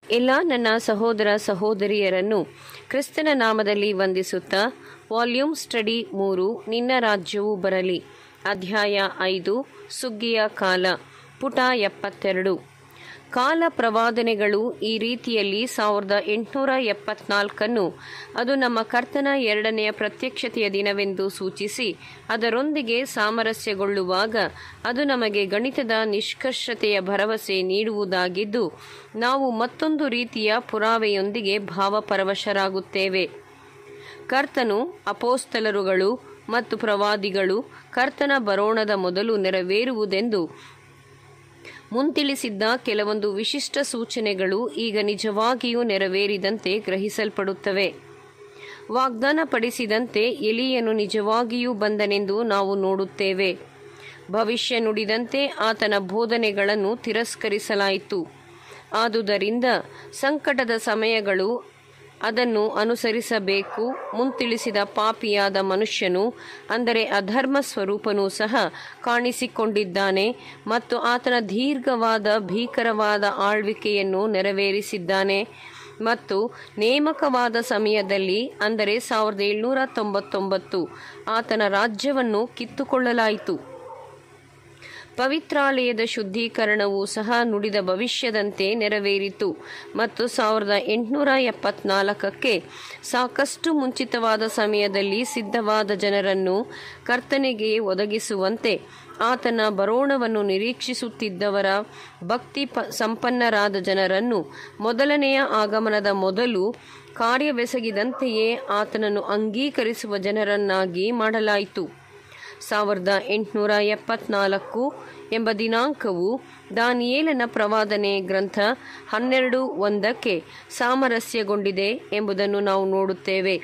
ಎಲ್ಲ ನನ್ನ ಸಹೋದರ ಸಹೋದರಿಯರನ್ನು ಕ್ರಿಸ್ತನ ನಾಮದಲ್ಲಿ ವಂದಿಸುತ್ತಾ ವಾಲ್ಯೂಮ್ ಸ್ಟಡಿ ಮೂರು ನಿನ್ನ ರಾಜ್ಯವು ಬರಲಿ ಅಧ್ಯಾಯ ಐದು ಸುಗ್ಗಿಯ ಕಾಲ ಪುಟ ಎಪ್ಪತ್ತೆರಡು ಕಾಲ ಪ್ರವಾದನೆಗಳು ಈ ರೀತಿಯಲ್ಲಿ ಸಾವಿರದ ಎಂಟುನೂರ ಎಪ್ಪತ್ನಾಲ್ಕನ್ನು ಅದು ನಮ್ಮ ಕರ್ತನ ಎರಡನೆಯ ಪ್ರತ್ಯಕ್ಷತೆಯ ದಿನವೆಂದು ಸೂಚಿಸಿ ಅದರೊಂದಿಗೆ ಸಾಮರಸ್ಯಗೊಳ್ಳುವಾಗ ಅದು ನಮಗೆ ಗಣಿತದ ನಿಷ್ಕರ್ಷತೆಯ ಭರವಸೆ ನೀಡುವುದಾಗಿದ್ದು ನಾವು ಮತ್ತೊಂದು ರೀತಿಯ ಪುರಾವೆಯೊಂದಿಗೆ ಭಾವಪರವಶರಾಗುತ್ತೇವೆ ಕರ್ತನು ಅಪೋಸ್ತಲರುಗಳು ಮತ್ತು ಪ್ರವಾದಿಗಳು ಕರ್ತನ ಬರೋಣದ ಮೊದಲು ನೆರವೇರುವುದೆಂದು ಮುಂತಿಳಿಸಿದ್ದ ಕೆಲವೊಂದು ವಿಶಿಷ್ಟ ಸೂಚನೆಗಳು ಈಗ ನಿಜವಾಗಿಯೂ ನೆರವೇರಿದಂತೆ ಗ್ರಹಿಸಲ್ಪಡುತ್ತವೆ ವಾಗ್ದಾನ ಪಡಿಸಿದಂತೆ ಎಲಿಯನು ನಿಜವಾಗಿಯೂ ಬಂದನೆಂದು ನಾವು ನೋಡುತ್ತೇವೆ ಭವಿಷ್ಯ ನುಡಿದಂತೆ ಆತನ ಬೋಧನೆಗಳನ್ನು ತಿರಸ್ಕರಿಸಲಾಯಿತು ಆದುದರಿಂದ ಸಂಕಟದ ಸಮಯಗಳು ಅದನ್ನು ಅನುಸರಿಸಬೇಕು ಮುಂತಿಳಿಸಿದ ಪಾಪಿಯಾದ ಮನುಷ್ಯನು ಅಂದರೆ ಅಧರ್ಮ ಸ್ವರೂಪನೂ ಸಹ ಕಾಣಿಸಿಕೊಂಡಿದ್ದಾನೆ ಮತ್ತು ಆತನ ದೀರ್ಘವಾದ ಭೀಕರವಾದ ಆಳ್ವಿಕೆಯನ್ನು ನೆರವೇರಿಸಿದ್ದಾನೆ ಮತ್ತು ನೇಮಕವಾದ ಸಮಯದಲ್ಲಿ ಅಂದರೆ ಸಾವಿರದ ಏಳ್ನೂರ ತೊಂಬತ್ತೊಂಬತ್ತು ಆತನ ರಾಜ್ಯವನ್ನು ಕಿತ್ತುಕೊಳ್ಳಲಾಯಿತು ಪವಿತ್ರಾಲಯದ ಶುದ್ಧೀಕರಣವು ಸಹ ನುಡಿದ ಭವಿಷ್ಯದಂತೆ ನೆರವೇರಿತು ಮತ್ತು ಸಾವಿರದ ಎಂಟುನೂರ ಎಪ್ಪತ್ನಾಲ್ಕಕ್ಕೆ ಸಾಕಷ್ಟು ಮುಂಚಿತವಾದ ಸಮಯದಲ್ಲಿ ಸಿದ್ಧವಾದ ಜನರನ್ನು ಕರ್ತನೆಗೆ ಒದಗಿಸುವಂತೆ ಆತನ ಬರೋಣವನ್ನು ನಿರೀಕ್ಷಿಸುತ್ತಿದ್ದವರ ಭಕ್ತಿ ಪ ಸಂಪನ್ನರಾದ ಜನರನ್ನು ಮೊದಲನೆಯ ಆಗಮನದ ಮೊದಲು ಕಾರ್ಯವೆಸಗಿದಂತೆಯೇ ಆತನನ್ನು ಅಂಗೀಕರಿಸುವ ಜನರನ್ನಾಗಿ ಮಾಡಲಾಯಿತು ಸಾವಿರದ ಎಂಟುನೂರ ಎಪ್ಪತ್ನಾಲ್ಕು ಎಂಬ ದಿನಾಂಕವು ದಾನಿಯೇಲನ ಪ್ರವಾದನೆ ಗ್ರಂಥ ಹನ್ನೆರಡು ಒಂದಕ್ಕೆ ಸಾಮರಸ್ಯಗೊಂಡಿದೆ ಎಂಬುದನ್ನು ನಾವು ನೋಡುತ್ತೇವೆ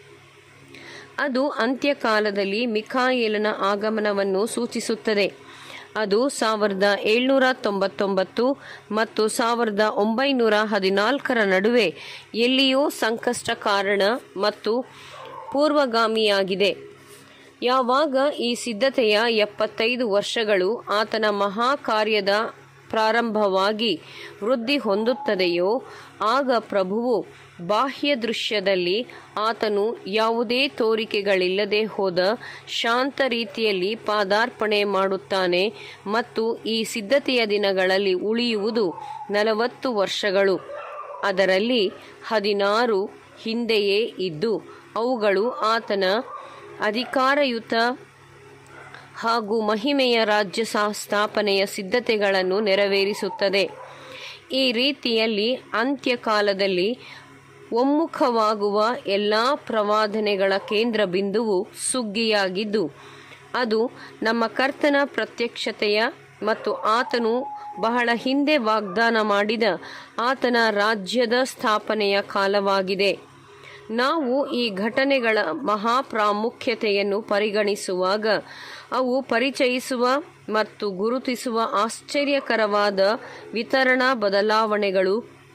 ಅದು ಅಂತ್ಯಕಾಲದಲ್ಲಿ ಮಿಖಾಯೇಲನ ಆಗಮನವನ್ನು ಸೂಚಿಸುತ್ತದೆ ಅದು ಸಾವಿರದ ಏಳ್ನೂರ ತೊಂಬತ್ತೊಂಬತ್ತು ಮತ್ತು ಸಾವಿರದ ಒಂಬೈನೂರ ಹದಿನಾಲ್ಕರ ನಡುವೆ ಎಲ್ಲಿಯೋ ಸಂಕಷ್ಟ ಕಾರಣ ಮತ್ತು ಪೂರ್ವಗಾಮಿಯಾಗಿದೆ ಯಾವಾಗ ಈ ಸಿದ್ಧತೆಯ ಎಪ್ಪತ್ತೈದು ವರ್ಷಗಳು ಆತನ ಮಹಾ ಕಾರ್ಯದ ಪ್ರಾರಂಭವಾಗಿ ವೃದ್ಧಿ ಹೊಂದುತ್ತದೆಯೋ ಆಗ ಪ್ರಭುವು ಬಾಹ್ಯ ದೃಶ್ಯದಲ್ಲಿ ಆತನು ಯಾವುದೇ ತೋರಿಕೆಗಳಿಲ್ಲದೆ ಹೋದ ಶಾಂತ ರೀತಿಯಲ್ಲಿ ಪಾದಾರ್ಪಣೆ ಮಾಡುತ್ತಾನೆ ಮತ್ತು ಈ ಸಿದ್ಧತೆಯ ದಿನಗಳಲ್ಲಿ ಉಳಿಯುವುದು ನಲವತ್ತು ವರ್ಷಗಳು ಅದರಲ್ಲಿ ಹದಿನಾರು ಹಿಂದೆಯೇ ಇದ್ದು ಅವುಗಳು ಆತನ ಅಧಿಕಾರಯುತ ಹಾಗೂ ಮಹಿಮೆಯ ರಾಜ್ಯ ಸ್ಥಾಪನೆಯ ಸಿದ್ಧತೆಗಳನ್ನು ನೆರವೇರಿಸುತ್ತದೆ ಈ ರೀತಿಯಲ್ಲಿ ಅಂತ್ಯಕಾಲದಲ್ಲಿ ಒಮ್ಮುಖವಾಗುವ ಎಲ್ಲ ಪ್ರವಾದನೆಗಳ ಕೇಂದ್ರ ಬಿಂದುವು ಸುಗ್ಗಿಯಾಗಿದ್ದು ಅದು ನಮ್ಮ ಕರ್ತನ ಪ್ರತ್ಯಕ್ಷತೆಯ ಮತ್ತು ಆತನು ಬಹಳ ಹಿಂದೆ ವಾಗ್ದಾನ ಮಾಡಿದ ಆತನ ರಾಜ್ಯದ ಸ್ಥಾಪನೆಯ ಕಾಲವಾಗಿದೆ ನಾವು ಈ ಘಟನೆಗಳ ಮಹಾ ಪ್ರಾಮುಖ್ಯತೆಯನ್ನು ಪರಿಗಣಿಸುವಾಗ ಅವು ಪರಿಚಯಿಸುವ ಮತ್ತು ಗುರುತಿಸುವ ಆಶ್ಚರ್ಯಕರವಾದ ವಿತರಣಾ ಬದಲಾವಣೆಗಳು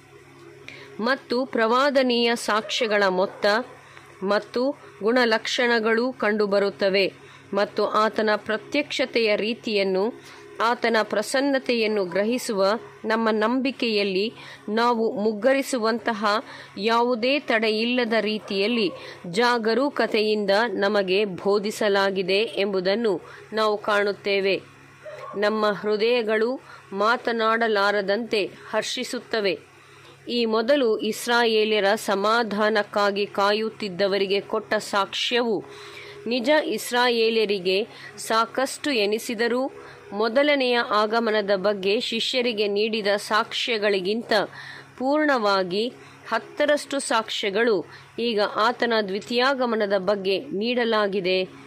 ಮತ್ತು ಪ್ರವಾದನೀಯ ಸಾಕ್ಷ್ಯಗಳ ಮೊತ್ತ ಮತ್ತು ಗುಣಲಕ್ಷಣಗಳು ಕಂಡುಬರುತ್ತವೆ ಮತ್ತು ಆತನ ಪ್ರತ್ಯಕ್ಷತೆಯ ರೀತಿಯನ್ನು ಆತನ ಪ್ರಸನ್ನತೆಯನ್ನು ಗ್ರಹಿಸುವ ನಮ್ಮ ನಂಬಿಕೆಯಲ್ಲಿ ನಾವು ಮುಗ್ಗರಿಸುವಂತಹ ಯಾವುದೇ ತಡೆಯಿಲ್ಲದ ರೀತಿಯಲ್ಲಿ ಜಾಗರೂಕತೆಯಿಂದ ನಮಗೆ ಬೋಧಿಸಲಾಗಿದೆ ಎಂಬುದನ್ನು ನಾವು ಕಾಣುತ್ತೇವೆ ನಮ್ಮ ಹೃದಯಗಳು ಮಾತನಾಡಲಾರದಂತೆ ಹರ್ಷಿಸುತ್ತವೆ ಈ ಮೊದಲು ಇಸ್ರಾಯೇಲ್ಯರ ಸಮಾಧಾನಕ್ಕಾಗಿ ಕಾಯುತ್ತಿದ್ದವರಿಗೆ ಕೊಟ್ಟ ಸಾಕ್ಷ್ಯವು ನಿಜ ಇಸ್ರಾಯೇಲ್ಯರಿಗೆ ಸಾಕಷ್ಟು ಎನಿಸಿದರೂ ಮೊದಲನೆಯ ಆಗಮನದ ಬಗ್ಗೆ ಶಿಷ್ಯರಿಗೆ ನೀಡಿದ ಸಾಕ್ಷ್ಯಗಳಿಗಿಂತ ಪೂರ್ಣವಾಗಿ ಹತ್ತರಷ್ಟು ಸಾಕ್ಷ್ಯಗಳು ಈಗ ಆತನ ದ್ವಿತೀಯಾಗಮನದ ಬಗ್ಗೆ ನೀಡಲಾಗಿದೆ